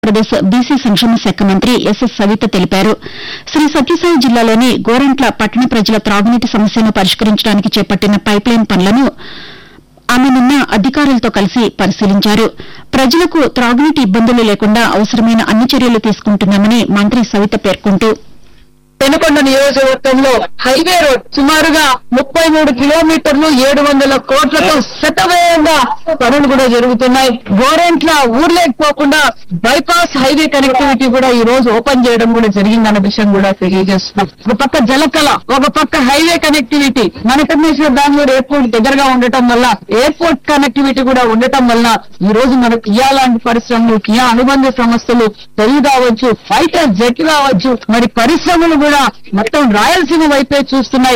Andhra Pradesh BC సంక్షేమ శాఖ మంత్రి ఎస్ఎస్ సవిత తెలిపారు శ్రీ సత్యసాయి జిల్లాలోని గోరంట్ల పట్టణ ప్రజల త్రాగునీటి సమస్యను పరిష్కరించడానికి చేపట్టిన పైప్లైన్ పనులను ఆమె నిన్న అధికారులతో కలిసి పరిశీలించారు ప్రజలకు త్రాగునీటి ఇబ్బందులు లేకుండా అవసరమైన అన్ని చర్యలు తీసుకుంటున్నామని మంత్రి సవిత పేర్కొంటూ పెనుకొండ నియోజకవర్గంలో హైవే రోడ్ సుమారుగా ముప్పై మూడు కిలోమీటర్లు ఏడు వందల కోట్లతో శతవేగంగా పనులు కూడా జరుగుతున్నాయి గోరెంట్ల ఊర్లేకి పోకుండా బైపాస్ హైవే కనెక్టివిటీ కూడా ఈ రోజు ఓపెన్ చేయడం కూడా జరిగిందన్న విషయం కూడా తెలియజేస్తున్నాం ఒక పక్క జలకళ ఒక పక్క హైవే కనెక్టివిటీ మనకన్నేశ్వర బెంగళూరు ఎయిర్పోర్ట్ దగ్గరగా ఉండటం వల్ల ఎయిర్పోర్ట్ కనెక్టివిటీ కూడా ఉండటం వల్ల ఈ రోజు మన కియా లాంటి పరిశ్రమలు కియా అనుబంధ సంస్థలు తెలుగు కావచ్చు ఫైటర్ జెట్ కావచ్చు మరి పరిశ్రమలు కూడా మొత్తం రాయలసీమ వైపే చూస్తున్నాయి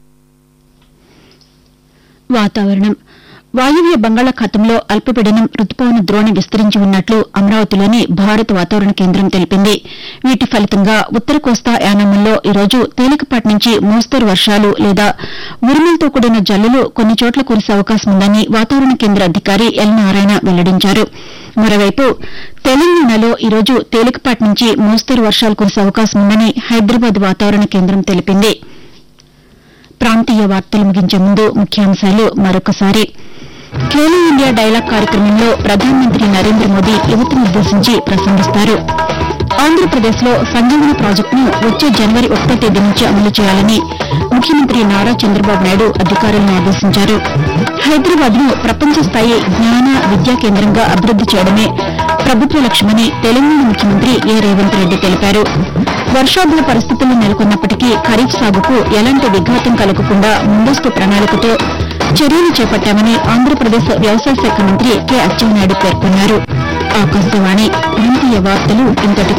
వాతావరణం వాయువ్య బంగాళాఖాతంలో అల్పపీడనం రుతుపవన ద్రోణి విస్తరించి ఉన్నట్లు అమరావతిలోని భారత వాతావరణ కేంద్రం తెలిపింది వీటి ఫలితంగా ఉత్తర కోస్తా యానాముల్లో ఈరోజు తేలికపాటి నుంచి మోస్తరు వర్షాలు లేదా ఉరుములతో కూడిన జల్లులు కొన్ని చోట్ల కురిసే అవకాశం ఉందని వాతావరణ కేంద్ర అధికారి ఎల్ నారాయణ వెల్లడించారు మరోవైపు తెలంగాణలో ఈరోజు తేలికపాటి నుంచి మోస్తరు వర్షాలు కురిసే అవకాశం ఉందని హైదరాబాద్ వాతావరణ కేంద్రం తెలిపింది ప్రాంతీయ వార్తలు ముగించే ముందు ముఖ్యాంశాలు మరొకసారి ఖేలో ఇండియా డైలాగ్ కార్యక్రమంలో ప్రధానమంత్రి నరేంద్ర మోదీ యువతనుద్దేశించి ప్రసంగిస్తారు ఆంధ్రప్రదేశ్లో సంజీవని ప్రాజెక్టును వచ్చే జనవరి ఒకటో తేదీ నుంచి అమలు చేయాలని ముఖ్యమంత్రి నారా చంద్రబాబు నాయుడు అధికారులను ఆదేశించారు హైదరాబాద్ ను ప్రపంచ స్థాయి జ్ఞాన విద్యా కేంద్రంగా అభివృద్ది చేయడమే ప్రభుత్వ లక్ష్యమని తెలంగాణ ముఖ్యమంత్రి ఏ రేవంత్ రెడ్డి తెలిపారు వర్షాభావ పరిస్థితులు నెలకొన్నప్పటికీ ఖరీఫ్ సాగుకు ఎలాంటి విఘాతం కలగకుండా ముందస్తు ప్రణాళికతో చర్యలు చేపట్టామని ఆంధ్రప్రదేశ్ వ్యవసాయ శాఖ మంత్రి కె అచ్చెన్నాయుడు పేర్కొన్నారు ఆకాశవాణి ప్రాంతీయ వార్తలు ఇంతటితో